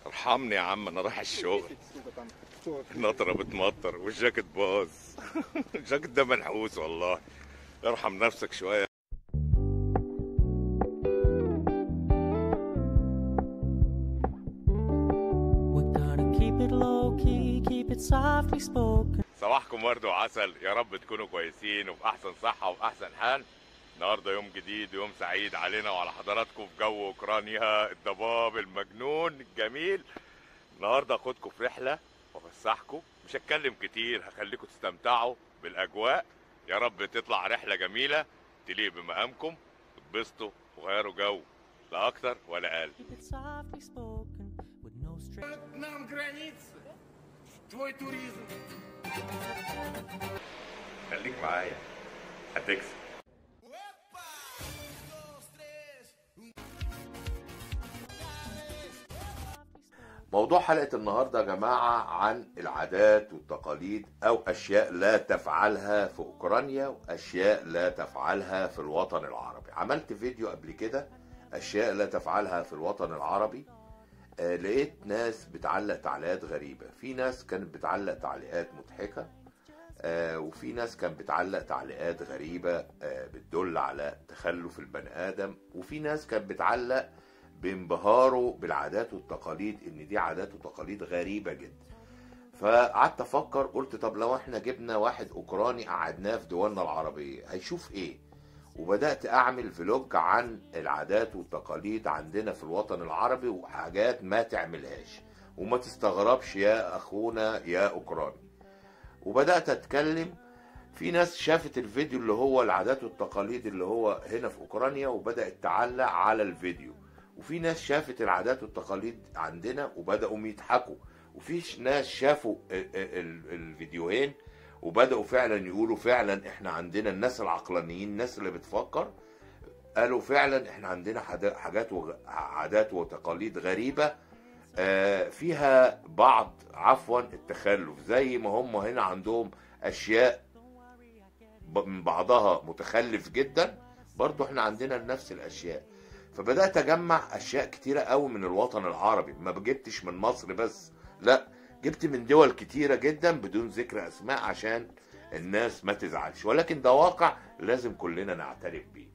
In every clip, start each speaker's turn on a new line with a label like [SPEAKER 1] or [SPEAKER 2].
[SPEAKER 1] ارحمني يا عم انا رايح الشغل النطرة بتمطر والجاكيت باظ الجاكيت ده منحوس والله ارحم نفسك شوية
[SPEAKER 2] We're gonna keep it low key, keep it softly spoken.
[SPEAKER 1] صباحكم ورد وعسل يا رب تكونوا كويسين وفي احسن صحة وفي احسن حال النهارده يوم جديد ويوم سعيد علينا وعلى حضراتكم في جو اوكرانيا الضباب المجنون الجميل النهارده اخدكم في رحلة وافسحكم مش هتكلم كتير هخليكم تستمتعوا بالاجواء يا رب تطلع رحلة جميلة تليق بمقامكم وتبسطوا وغيروا جو لا اكتر ولا اقل
[SPEAKER 2] Keep it softly spoken with no strings.
[SPEAKER 3] нам границы, твой туризм.
[SPEAKER 1] خليك معايا هتكسب موضوع حلقة النهاردة يا جماعة عن العادات والتقاليد أو أشياء لا تفعلها في أوكرانيا وأشياء لا تفعلها في الوطن العربي عملت فيديو قبل كده أشياء لا تفعلها في الوطن العربي آه لقيت ناس بتعلق تعليقات غريبة في ناس كانت بتعلق تعليقات مضحكة آه وفي ناس كانت بتعلق تعليقات غريبة آه بتدل على تخلف البني آدم وفي ناس كانت بتعلق بانبهاره بالعادات والتقاليد ان دي عادات وتقاليد غريبة جدا فقعدت افكر قلت طب لو احنا جبنا واحد اوكراني قعدناه في دولنا العربية هيشوف ايه وبدأت اعمل فلوج عن العادات والتقاليد عندنا في الوطن العربي وحاجات ما تعملهاش وما تستغربش يا اخونا يا اوكراني وبدات اتكلم في ناس شافت الفيديو اللي هو العادات والتقاليد اللي هو هنا في اوكرانيا وبدات تعلق على الفيديو وفي ناس شافت العادات والتقاليد عندنا وبداوا يضحكوا وفي ش- ناس شافوا ال- ال- الفيديوهين وبداوا فعلا يقولوا فعلا احنا عندنا الناس العقلانيين الناس اللي بتفكر قالوا فعلا احنا عندنا حدا- حاجات وغ- عادات وتقاليد غريبه آه، فيها بعض عفوا التخلف زي ما هم هنا عندهم اشياء ب- من بعضها متخلف جدا برضو احنا عندنا نفس الاشياء فبدات اجمع اشياء كتيره قوي من الوطن العربي ما جبتش من مصر بس لا جبت من دول كتيره جدا بدون ذكر اسماء عشان الناس ما تزعلش ولكن ده واقع لازم كلنا نعترف بيه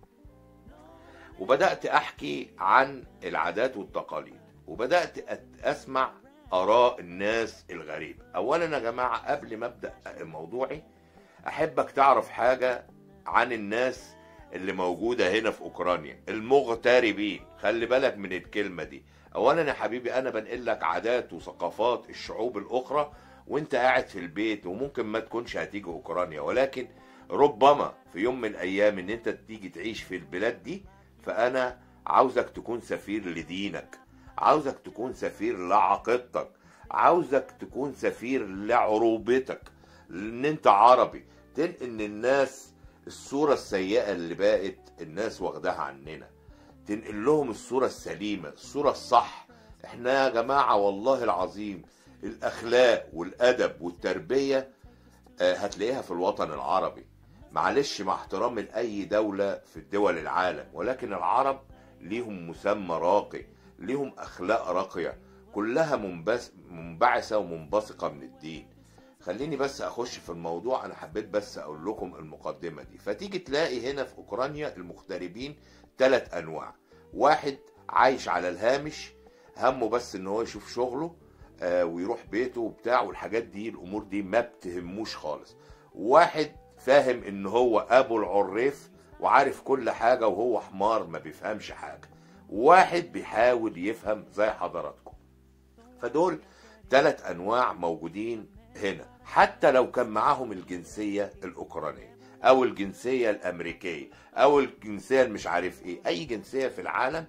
[SPEAKER 1] وبدات احكي عن العادات والتقاليد وبدات أت- اسمع اراء الناس الغريبه اولا يا جماعه قبل ما ابدا موضوعي احبك تعرف حاجه عن الناس اللي موجوده هنا في اوكرانيا المغتربين خلي بالك من الكلمه دي اولا يا حبيبي انا بنقل لك عادات وثقافات الشعوب الاخرى وانت قاعد في البيت وممكن ما تكونش هتيجي اوكرانيا ولكن ربما في يوم من الايام ان انت تيجي تعيش في البلاد دي فانا عاوزك تكون سفير لدينك عاوزك تكون سفير لعقيدتك عاوزك تكون سفير لعروبتك لان انت عربي تنقل للناس الصورة السيئة اللي بقت الناس واخداها عننا تنقل لهم الصورة السليمة الصورة الصح احنا يا جماعة والله العظيم الاخلاق والادب والتربية آه، هتلاقيها في الوطن العربي معلش مع احترامي لأي دولة في الدول العالم ولكن العرب ليهم مسمى راقي ليهم أخلاق راقية كلها منبس منبعثة ومنبثقة من الدين خليني بس أخش في الموضوع أنا حبيت بس أقول لكم المقدمة دي فتيجي تلاقي هنا في أوكرانيا المغتربين ثلاث أنواع واحد عايش على الهامش همه بس ان هو يشوف شغله آه، ويروح بيته وبتاع والحاجات دي الامور دي ما بتهموش خالص واحد فاهم ان هو ابو العريف وعارف كل حاجه وهو حمار ما بيفهمش حاجه واحد بيحاول يفهم زي حضراتكم فدول ثلاث انواع موجودين هنا حتى لو كان معاهم الجنسيه الاوكرانيه او الجنسيه الامريكيه او الجنسيه المش عارف ايه اي جنسيه في العالم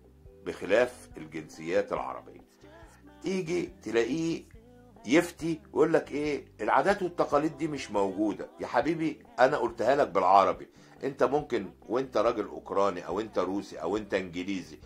[SPEAKER 1] بخلاف الجنسيات العربيه تيجي تلاقيه يفتي ويقول لك ايه العادات والتقاليد دي مش موجوده يا حبيبي انا قلتها لك بالعربي انت ممكن وانت راجل اوكراني او انت روسي او انت انجليزي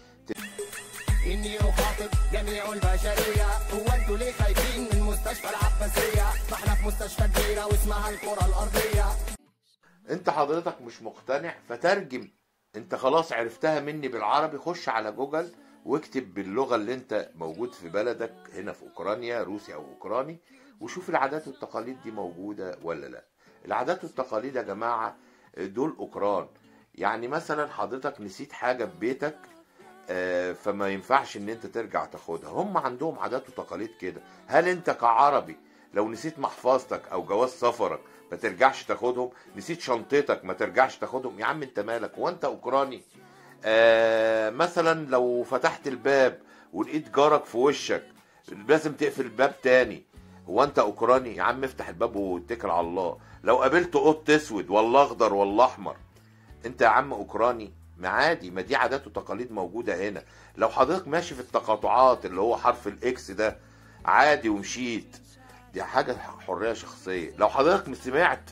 [SPEAKER 3] إني أخاطب جميع البشرية هو أنتوا ليه خايفين من مستشفى العباسية؟ ما إحنا في مستشفى كبيرة واسمها الكرة الأرضية
[SPEAKER 1] انت حضرتك مش مقتنع فترجم انت خلاص عرفتها مني بالعربي خش على جوجل واكتب باللغه اللي انت موجود في بلدك هنا في اوكرانيا روسي او اوكراني وشوف العادات والتقاليد دي موجوده ولا لا العادات والتقاليد يا جماعه دول اوكران يعني مثلا حضرتك نسيت حاجه في بيتك آه، فما ينفعش ان انت ترجع تاخدها هم عندهم عادات وتقاليد كده هل انت كعربي لو نسيت محفظتك او جواز سفرك ما ترجعش تاخدهم نسيت شنطتك ما ترجعش تاخدهم يا عم انت مالك هو انت اوكراني آه مثلا لو فتحت الباب ولقيت جارك في وشك لازم تقفل الباب تاني هو انت اوكراني يا عم افتح الباب واتكل على الله لو قابلت قط اسود ولا اخضر ولا احمر انت يا عم اوكراني ما عادي ما دي عادات وتقاليد موجوده هنا لو حضرتك ماشي في التقاطعات اللي هو حرف الاكس ده عادي ومشيت دي حاجه حريه شخصيه لو حضرتك سمعت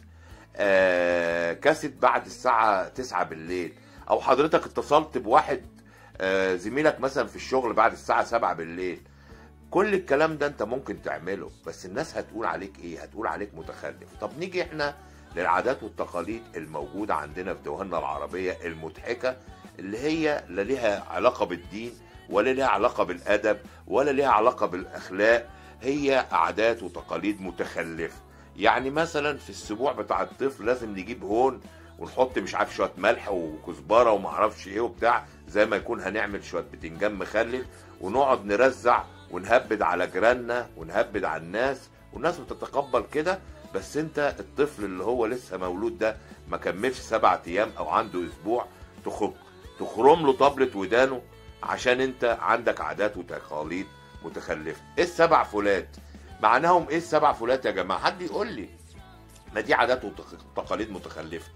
[SPEAKER 1] آه كاسيت بعد الساعه 9 بالليل او حضرتك اتصلت بواحد آه زميلك مثلا في الشغل بعد الساعه 7 بالليل كل الكلام ده انت ممكن تعمله بس الناس هتقول عليك ايه هتقول عليك متخلف طب نيجي احنا للعادات والتقاليد الموجودة عندنا في دولنا العربية المضحكة اللي هي لا ليها علاقة بالدين ولا ليها علاقة بالأدب ولا ليها علاقة بالأخلاق هي عادات وتقاليد متخلفة يعني مثلا في السبوع بتاع الطفل لازم نجيب هون ونحط مش عارف شويه ملح وكزبره ومعرفش ايه وبتاع زي ما يكون هنعمل شويه بتنجان مخلل ونقعد نرزع ونهبد على جيراننا ونهبد على الناس والناس بتتقبل كده بس انت الطفل اللي هو لسه مولود ده ما كملش سبعة ايام او عنده اسبوع تخ- تخرم له طبلة ودانه عشان انت عندك عادات وتقاليد متخلفة ايه السبع فولات معناهم ايه السبع فولات يا جماعة حد يقول لي ما دي عادات وتقاليد متخلفة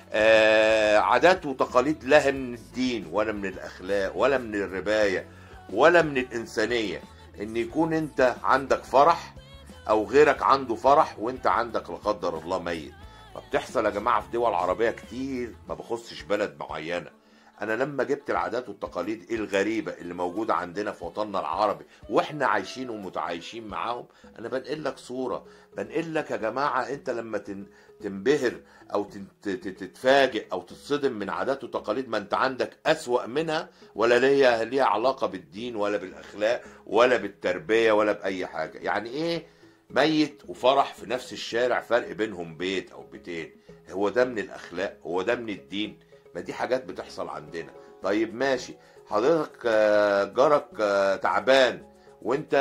[SPEAKER 1] آه عادات وتقاليد لا من الدين ولا من الاخلاق ولا من الرباية ولا من الانسانية ان يكون انت عندك فرح او غيرك عنده فرح وانت عندك لا قدر الله ميت فبتحصل يا جماعه في دول عربيه كتير ما بخصش بلد معينه انا لما جبت العادات والتقاليد الغريبه اللي موجوده عندنا في وطننا العربي واحنا عايشين ومتعايشين معاهم انا بنقل لك صوره بنقل لك يا جماعه انت لما تن- تنبهر او تن- ت- ت- تتفاجئ او تتصدم من عادات وتقاليد ما انت عندك اسوأ منها ولا ليها ليها علاقه بالدين ولا بالاخلاق ولا بالتربيه ولا باي حاجه يعني ايه ميت وفرح في نفس الشارع فرق بينهم بيت او بيتين هو ده من الاخلاق هو ده من الدين ما دي حاجات بتحصل عندنا طيب ماشي حضرتك آه، جارك آه، تعبان وانت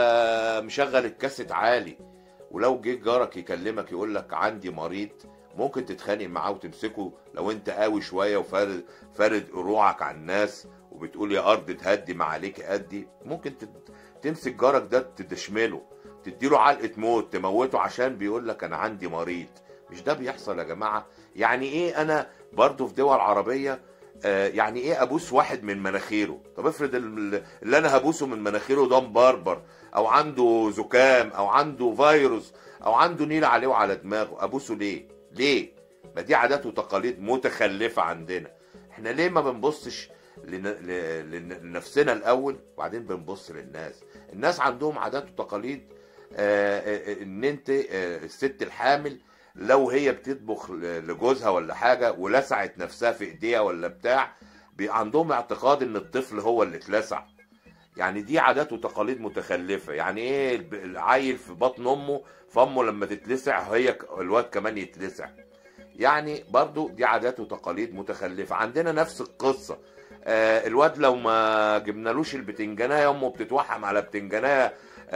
[SPEAKER 1] مشغل الكاسيت عالي ولو جه جارك يكلمك يقول لك عندي مريض ممكن تتخانق معاه وتمسكه لو انت قوي شويه وفارد فارد قروعك على الناس وبتقول يا ارض تهدي ما عليك ادي ممكن تت- تمسك جارك ده تدشمله تديله علقه موت تموته عشان بيقول لك انا عندي مريض مش ده بيحصل يا جماعه يعني ايه انا برضو في دول عربيه آه يعني ايه ابوس واحد من مناخيره طب افرض ال- اللي انا هبوسه من مناخيره ده مبربر او عنده زكام او عنده فيروس او عنده نيل عليه وعلى دماغه ابوسه ليه ليه ما دي عادات وتقاليد متخلفه عندنا احنا ليه ما بنبصش لن- ل- لن- لنفسنا الاول وبعدين بنبص للناس الناس عندهم عادات وتقاليد آه، آه، ان انت آه، الست الحامل لو هي بتطبخ ل- لجوزها ولا حاجه ولسعت نفسها في ايديها ولا بتاع بي- عندهم اعتقاد ان الطفل هو اللي اتلسع يعني دي عادات وتقاليد متخلفه يعني ايه الب- العيل في بطن امه فامه لما تتلسع هي ك- الواد كمان يتلسع يعني برضو دي عادات وتقاليد متخلفه عندنا نفس القصه آه الواد لو ما جبنالوش البتنجانيه امه بتتوحم على بتنجانيه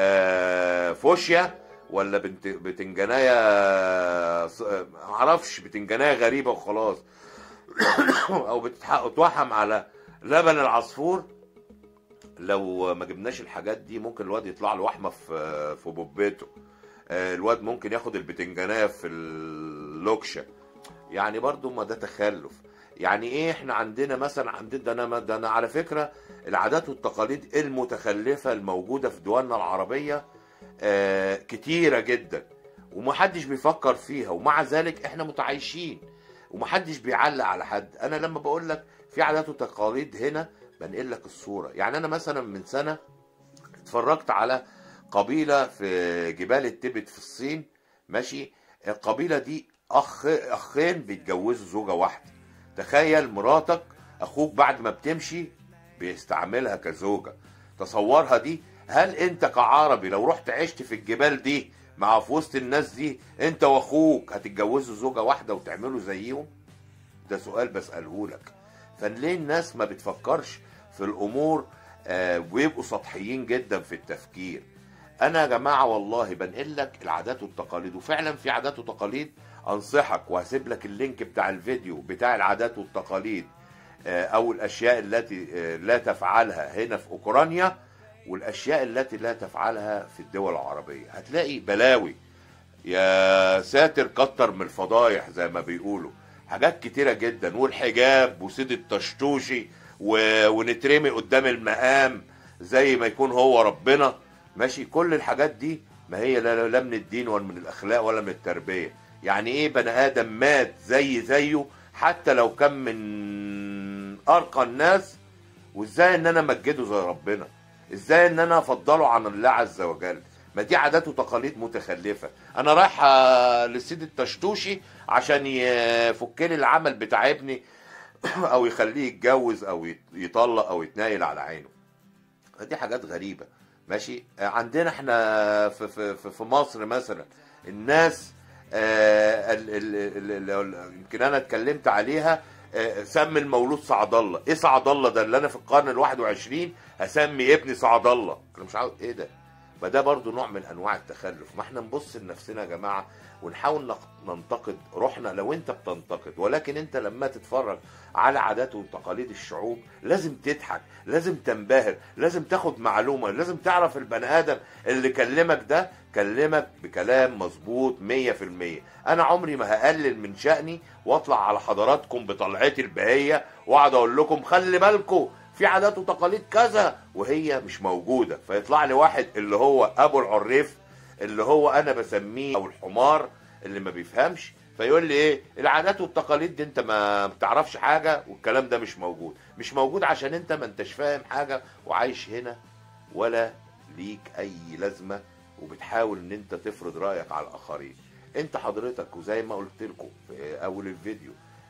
[SPEAKER 1] آه فوشيا ولا بنت بتنجانيه ص- آه، معرفش بتنجانيه غريبه وخلاص او بتتح- بتتوحم على لبن العصفور لو ما جبناش الحاجات دي ممكن الواد يطلع له وحمه في في بوبيته آه، الواد ممكن ياخد البتنجانيه في اللوكشه يعني برضو ما ده تخلف يعني ايه احنا عندنا مثلا عندنا ده انا ده انا على فكره العادات والتقاليد المتخلفه الموجوده في دولنا العربيه آه كتيره جدا ومحدش بيفكر فيها ومع ذلك احنا متعايشين ومحدش بيعلق على حد انا لما بقول لك في عادات وتقاليد هنا بنقل لك الصوره يعني انا مثلا من سنه اتفرجت على قبيله في جبال التبت في الصين ماشي القبيله دي اخ اخين بيتجوزوا زوجه واحده تخيل مراتك اخوك بعد ما بتمشي بيستعملها كزوجة تصورها دي هل انت كعربي لو رحت عشت في الجبال دي مع في وسط الناس دي انت واخوك هتتجوزوا زوجة واحدة وتعملوا زيهم ده سؤال بسأله لك فليه الناس ما بتفكرش في الامور آه ويبقوا سطحيين جدا في التفكير انا يا جماعه والله بنقل لك العادات والتقاليد وفعلا في عادات وتقاليد انصحك وهسيب لك اللينك بتاع الفيديو بتاع العادات والتقاليد آه، او الاشياء التي آه، لا تفعلها هنا في اوكرانيا والاشياء التي لا تفعلها في الدول العربيه هتلاقي بلاوي يا ساتر كتر من الفضايح زي ما بيقولوا حاجات كتيرة جدا والحجاب وسيد التشتوشي و... ونترمي قدام المقام زي ما يكون هو ربنا ماشي كل الحاجات دي ما هي لا, لا من الدين ولا من الاخلاق ولا من التربيه يعني ايه بني ادم مات زي زيه حتى لو كان من ارقى الناس وازاي ان انا امجده زي ربنا ازاي ان انا افضله عن الله عز وجل ما دي عادات وتقاليد متخلفه انا رايح آه، للسيد التشتوشي عشان يفك لي العمل بتاع ابني او يخليه يتجوز او يت- يطلق او يتنايل على عينه دي حاجات غريبه ماشي آه، عندنا احنا في في في- في مصر مثلا الناس آه، ال- ال- ال- ال- يمكن انا اتكلمت عليها آه، سمي المولود سعد الله ايه سعد الله ده اللي انا في القرن ال 21 هسمي ابني سعد الله انا مش عاوز ايه ده ما ده برضو نوع من انواع التخلف ما احنا نبص لنفسنا يا جماعه ونحاول نق- ننتقد روحنا لو انت بتنتقد ولكن انت لما تتفرج على عادات وتقاليد الشعوب لازم تضحك لازم تنبهر لازم تاخد معلومه لازم تعرف البني ادم اللي كلمك ده كلمك بكلام مظبوط 100% انا عمري ما هقلل من شأني واطلع على حضراتكم بطلعتي البهيه واقعد اقول لكم خلي بالكم في عادات وتقاليد كذا وهي مش موجوده فيطلع لي واحد اللي هو ابو العريف اللي هو انا بسميه او الحمار اللي ما بيفهمش فيقول لي ايه العادات والتقاليد دي انت ما بتعرفش حاجه والكلام ده مش موجود مش موجود عشان انت ما انتش فاهم حاجه وعايش هنا ولا ليك اي لازمه وبتحاول ان انت تفرض رايك على الاخرين انت حضرتك وزي ما قلت لكم في اول الفيديو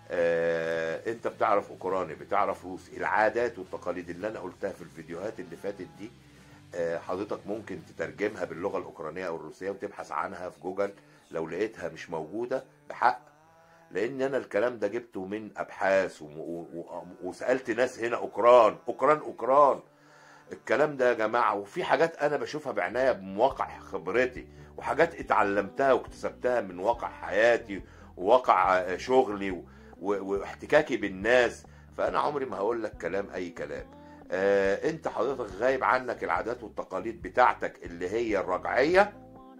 [SPEAKER 1] آه انت بتعرف اوكراني بتعرف روسي العادات والتقاليد اللي انا قلتها في الفيديوهات اللي فاتت دي آه حضرتك ممكن تترجمها باللغه الاوكرانيه او الروسيه وتبحث عنها في جوجل لو لقيتها مش موجوده بحق لان انا الكلام ده جبته من ابحاث وم- و- و- وسالت ناس هنا اوكران اوكران اوكران الكلام ده يا جماعه وفي حاجات انا بشوفها بعناية من واقع خبرتي وحاجات اتعلمتها واكتسبتها من واقع حياتي وواقع آه، شغلي و- و- واحتكاكي بالناس فانا عمري ما هقول لك كلام اي كلام آه انت حضرتك غايب عنك العادات والتقاليد بتاعتك اللي هي الرجعيه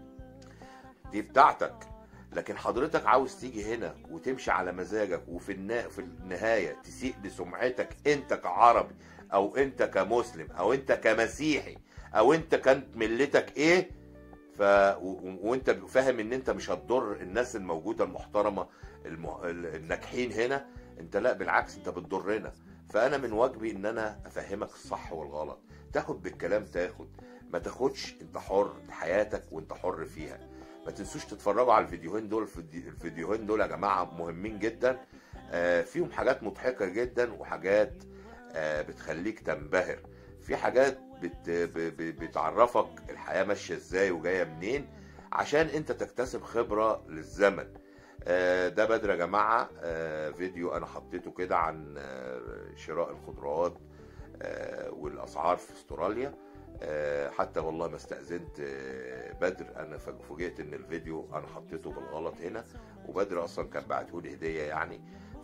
[SPEAKER 1] دي بتاعتك لكن حضرتك عاوز تيجي هنا وتمشي على مزاجك وفي النا... في النهايه تسيء لسمعتك انت كعربي او انت كمسلم او انت كمسيحي او انت كانت ملتك ايه ف و... و- وانت فاهم ان انت مش هتضر الناس الموجوده المحترمه الم... ال- الناجحين هنا انت لا بالعكس انت بتضرنا فانا من واجبي ان انا افهمك الصح والغلط تاخد بالكلام تاخد ما تاخدش انت حر حياتك وانت حر فيها ما تنسوش تتفرجوا على الفيديوهين دول الفيديو- الفيديوهين دول يا جماعه مهمين جدا آه، فيهم حاجات مضحكه جدا وحاجات آه، بتخليك تنبهر في حاجات بت ب- ب- بتعرفك الحياه ماشيه ازاي وجايه منين عشان انت تكتسب خبره للزمن آه، ده بدر يا جماعه آه، فيديو انا حطيته كده عن آه، شراء الخضروات آه، والاسعار في استراليا آه، حتى والله ما استأذنت آه، بدر انا ف- فوجئت ان الفيديو انا حطيته بالغلط هنا وبدر اصلا كان بعته لي هديه يعني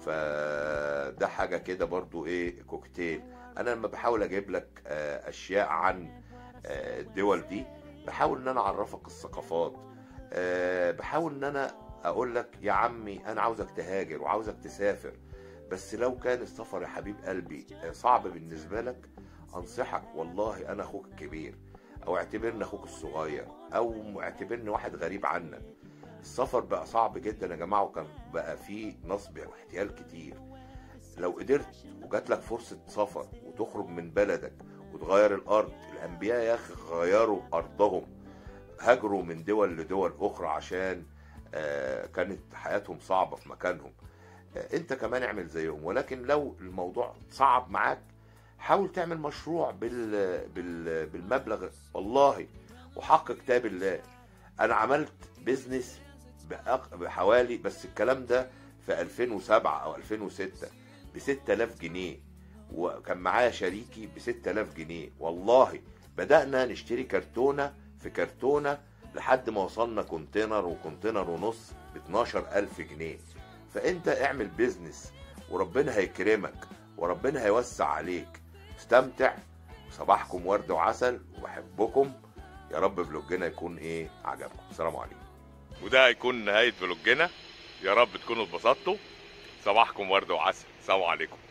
[SPEAKER 1] فده حاجه كده برضو ايه كوكتيل انا لما بحاول اجيب لك آه، اشياء عن آه، الدول دي بحاول ان انا اعرفك الثقافات آه، بحاول ان انا اقول لك يا عمي انا عاوزك تهاجر وعاوزك تسافر بس لو كان السفر يا حبيب قلبي آه، صعب بالنسبه لك انصحك والله انا اخوك الكبير او اعتبرني اخوك الصغير او اعتبرني واحد غريب عنك السفر بقى صعب جدا يا جماعه وكان بقى فيه نصب واحتيال كتير لو قدرت وجات لك فرصه سفر وتخرج من بلدك وتغير الارض الانبياء يا اخي غيروا ارضهم هاجروا من دول لدول اخرى عشان آه، كانت حياتهم صعبه في مكانهم آه، انت كمان اعمل زيهم ولكن لو الموضوع صعب معاك حاول تعمل مشروع بال... بال... بالمبلغ والله وحق كتاب الله انا عملت بيزنس بأق... بحوالي بس الكلام ده في 2007 او 2006 ب 6000 جنيه وكان معايا شريكي ب 6000 جنيه والله بدأنا نشتري كرتونة في كرتونة لحد ما وصلنا كونتينر وكونتينر ونص ب 12000 جنيه فانت اعمل بيزنس وربنا هيكرمك وربنا هيوسع عليك استمتع صباحكم ورد وعسل وبحبكم يا رب فلوجنا يكون ايه عجبكم السلام عليكم وده هيكون نهاية فلوجنا يا رب تكونوا اتبسطتوا صباحكم ورد وعسل السلام عليكم